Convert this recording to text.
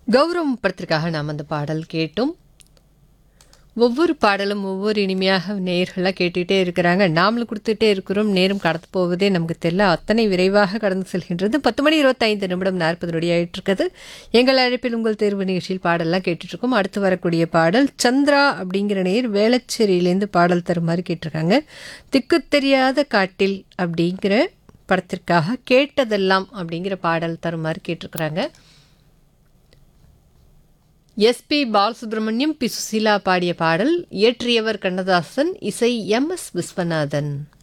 கௌரவம் படத்திற்காக நாம் அந்த பாடல் கேட்டோம் ஒவ்வொரு பாடலும் ஒவ்வொரு இனிமையாக நேர்களாக கேட்டுகிட்டே இருக்கிறாங்க நாமளும் கொடுத்துட்டே இருக்கிறோம் நேரம் கடந்து போவதே நமக்கு தெரியல அத்தனை விரைவாக கடந்து செல்கின்றது பத்து மணி இருபத்தைந்து நிமிடம் நாற்பது நொடி ஆயிட்டு இருக்குது எங்கள் அழைப்பில் உங்கள் தேர்வு நிகழ்ச்சியில் பாடல்லாம் கேட்டுட்ருக்கோம் அடுத்து வரக்கூடிய பாடல் சந்திரா அப்படிங்கிற நேர் வேளச்சேரியிலேருந்து பாடல் தருமாறு கேட்டிருக்காங்க திக்கு தெரியாத காட்டில் அப்படிங்கிற படத்திற்காக கேட்டதெல்லாம் அப்படிங்கிற பாடல் தருமாறு கேட்டிருக்கிறாங்க எஸ்பி பாலசுப்ரமணியம் பி சுசீலா பாடிய பாடல் இயற்றியவர் கண்ணதாசன் இசை எம் எஸ் விஸ்வநாதன்